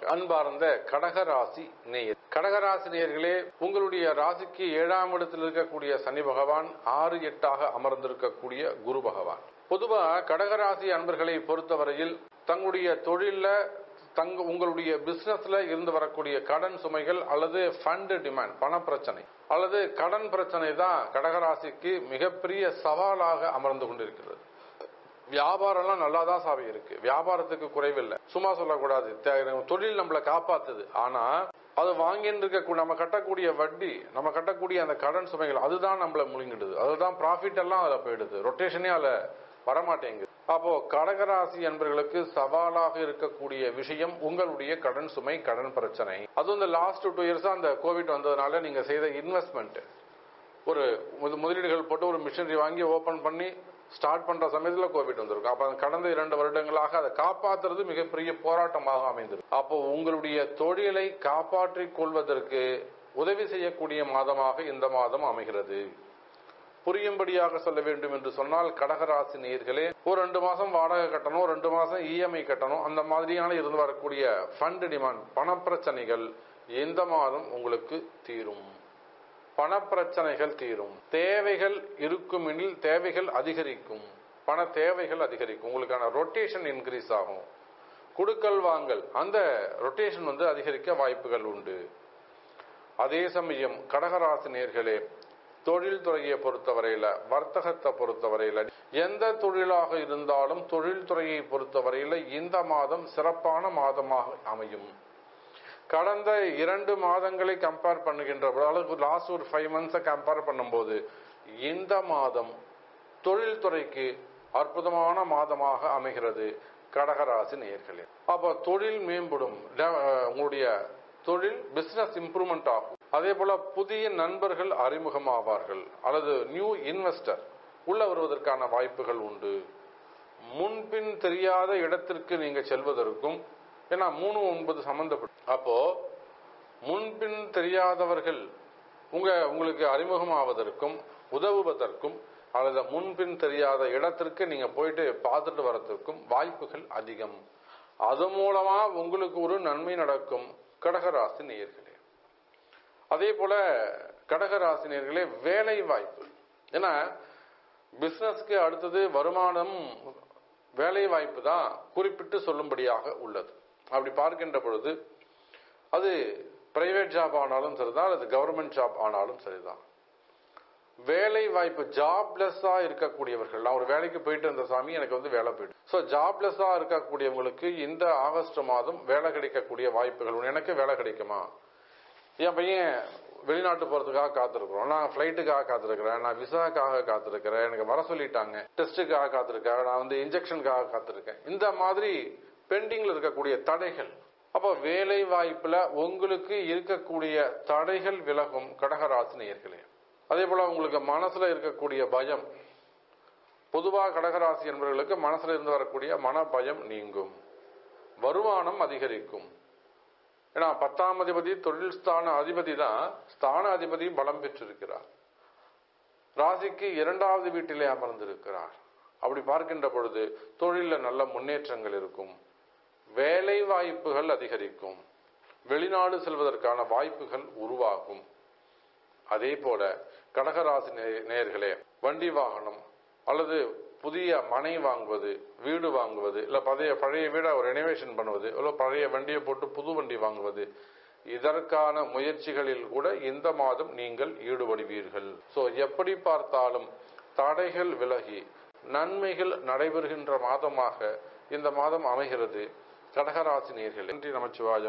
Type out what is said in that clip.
அடுத்ததாக அன்பார்ந்த கடகராசி நேயர் கடகராசி நேயர்களே உங்களுடைய ராசிக்கு ஏழாம் இடத்தில் இருக்கக்கூடிய சனி பகவான் ஆறு எட்டாக அமர்ந்திருக்கக்கூடிய குரு பகவான் பொதுவா கடகராசி அன்பர்களை பொறுத்தவரையில் தங்களுடைய தொழில்ல தங்க உங்களுடைய பிசினஸ்ல இருந்து வரக்கூடிய கடன் சுமைகள் அல்லது ஃபண்ட் டிமாண்ட் பண பிரச்சனை அல்லது கடன் பிரச்சனை தான் கடகராசிக்கு மிகப்பெரிய சவாலாக அமர்ந்து கொண்டிருக்கிறது வியாபாரம்லாம் நல்லா தான் சாவி இருக்கு வியாபாரத்துக்கு குறைவில்லை சும்மா சொல்லக்கூடாது தே- தொழில் நம்மளை காப்பாத்துது ஆனா அது வாங்கின்னு இருக்க நம்ம கட்டக்கூடிய வட்டி நம்ம கட்டக்கூடிய அந்த கடன் சுமைகள் அதுதான் நம்மளை முழுங்கிடுது அதுதான் ப்ராஃபிட் எல்லாம் அதுல போயிடுது ரொட்டேஷனே அதுல வரமாட்டேங்குது அப்போ கடகராசி என்பவர்களுக்கு சவாலாக இருக்கக்கூடிய விஷயம் உங்களுடைய கடன் சுமை கடன் பிரச்சனை அதுவும் இந்த லாஸ்ட் டூ இயர்ஸா அந்த கோவிட் வந்ததுனால நீங்க செய்த இன்வெஸ்ட்மெண்ட் ஒரு முத- முதலீடுகள் போட்டு ஒரு மிஷினரி வாங்கி ஓபன் பண்ணி ஸ்டார்ட் பண்ற சமயத்துல கோவிட் வந்திருக்கும் அப்ப அந்த கடந்த இரண்டு வருடங்களாக அதை காப்பாத்துறது மிகப்பெரிய போராட்டமாக அமைந்திருக்கு அப்போ உங்களுடைய தொழிலை காப்பாற்றிக் கொள்வதற்கு உதவி செய்யக்கூடிய மாதமாக இந்த மாதம் அமைகிறது புரியும்படியாக சொல்ல வேண்டும் என்று சொன்னால் கடகராசி நேயர்களே ஒரு ரெண்டு மாசம் வாடகை கட்டணும் ரெண்டு மாசம் இஎம்ஐ கட்டணும் அந்த மாதிரியான இருந்து வரக்கூடிய ஃபண்ட் டிமாண்ட் பணப்பிரச்சனைகள் இந்த மாதம் உங்களுக்கு தீரும் பணப்பிரச்சனைகள் தீரும் தேவைகள் இருக்குமெனில் தேவைகள் அதிகரிக்கும் பண தேவைகள் அதிகரிக்கும் உங்களுக்கான ரொட்டேஷன் இன்க்ரீஸ் ஆகும் குடுக்கல் வாங்கல் அந்த ரொட்டேஷன் வந்து அதிகரிக்க வாய்ப்புகள் உண்டு அதே சமயம் கடகராசி நேர்களே தொழில் துறையை பொறுத்தவரையில வர்த்தகத்தை பொறுத்தவரையில எந்த தொழிலாக இருந்தாலும் தொழில் துறையை பொறுத்தவரையில இந்த மாதம் சிறப்பான மாதமாக அமையும் கடந்த இரண்டு மாதங்களை கம்பேர் பண்ணுகின்ற பொழுது, அல்லது லாஸ்ட் ஒரு ஃபைவ் மந்த்ஸை கம்பேர் பண்ணும்போது இந்த மாதம் தொழில்துறைக்கு அற்புதமான மாதமாக அமைகிறது கடகராசி நேயர்களே அப்ப தொழில் மேம்படும் ட- அஹ் உங்களுடைய தொழில் பிசினஸ் இம்ப்ரூவ்மெண்ட் ஆகும் அதே போல புதிய நண்பர்கள் அறிமுகமாவார்கள் அல்லது நியூ இன்வெஸ்டர் உள்ள வருவதற்கான வாய்ப்புகள் உண்டு முன்பின் தெரியாத இடத்திற்கு நீங்க செல்வதற்கும் ஏன்னா மூணு ஒன்பது சம்பந்தப்படும் அப்போ முன்பின் தெரியாதவர்கள் உங்க உங்களுக்கு அறிமுகமாவதற்கும் உதவுவதற்கும் அல்லது முன்பின் தெரியாத இடத்திற்கு நீங்க போயிட்டு பார்த்துட்டு வரதுக்கும் வாய்ப்புகள் அதிகம் அது மூலமா உங்களுக்கு ஒரு நன்மை நடக்கும் கடகராசி நேயர்களே அதே போல கடகராசி நேயர்களே வேலை வாய்ப்பு ஏன்னா பிசினஸ்க்கு அடுத்தது வருமானம் வேலை வாய்ப்பு தான் குறிப்பிட்டு சொல்லும்படியாக உள்ளது அப்படி பார்க்கின்ற பொழுது அது பிரைவேட் ஜாப் ஆனாலும் சரிதான் அல்லது கவர்மெண்ட் ஜாப் ஆனாலும் சரிதான் வேலை வாய்ப்பு ஜாப்லெஸ்ஸா இருக்கக்கூடியவர்கள் நான் ஒரு வேலைக்கு போயிட்டு இருந்த சாமி எனக்கு வந்து வேலை போயிட்டு ஸோ ஜாப்லெஸ்ஸா இருக்கக்கூடியவங்களுக்கு இந்த ஆகஸ்ட் மாதம் வேலை கிடைக்கக்கூடிய வாய்ப்புகள் உண்டு. எனக்கு வேலை கிடைக்குமா என் பையன் வெளிநாட்டு போறதுக்காக காத்திருக்கிறோம் நான் ஃபிளைட்டுக்காக காத்திருக்கிறேன் நான் விசாக்காக காத்திருக்கிறேன் எனக்கு வர சொல்லிட்டாங்க டெஸ்ட்டுக்காக காத்திருக்கேன் நான் வந்து இன்ஜெக்ஷனுக்காக காத்திருக்கேன் இந்த மாதிரி பெண்டிங்ல இருக்கக்கூடிய தடைகள் அப்போ வேலை வாய்ப்புல உங்களுக்கு இருக்கக்கூடிய தடைகள் விலகும் கடகராசி நேயர்களே அதே போல உங்களுக்கு மனசுல இருக்கக்கூடிய பயம் பொதுவாக கடகராசி என்பவர்களுக்கு மனசுல இருந்து வரக்கூடிய மன பயம் நீங்கும் வருமானம் அதிகரிக்கும் ஏன்னா பத்தாம் அதிபதி தொழில் ஸ்தான அதிபதி தான் ஸ்தான அதிபதி பலம் பெற்றிருக்கிறார் ராசிக்கு இரண்டாவது வீட்டிலே அமர்ந்திருக்கிறார் அப்படி பார்க்கின்ற பொழுது தொழில நல்ல முன்னேற்றங்கள் இருக்கும் வேலை வாய்ப்புகள் அதிகரிக்கும் வெளிநாடு செல்வதற்கான வாய்ப்புகள் உருவாகும் அதே போல கடகராசி நே- நேயர்களே வண்டி வாகனம் அல்லது புதிய மனை வாங்குவது வீடு வாங்குவது இல்ல பழைய பழைய வீடை ஒரு ரெனோவேஷன் பண்ணுவது இல்ல பழைய வண்டியை போட்டு புது வண்டி வாங்குவது இதற்கான முயற்சிகளில் கூட இந்த மாதம் நீங்கள் ஈடுபடுவீர்கள் சோ எப்படி பார்த்தாலும் தடைகள் விலகி நன்மைகள் நடைபெறுகின்ற மாதமாக இந்த மாதம் அமைகிறது கடகராசி நேர்கள் நன்றி நமச்சிவாயம்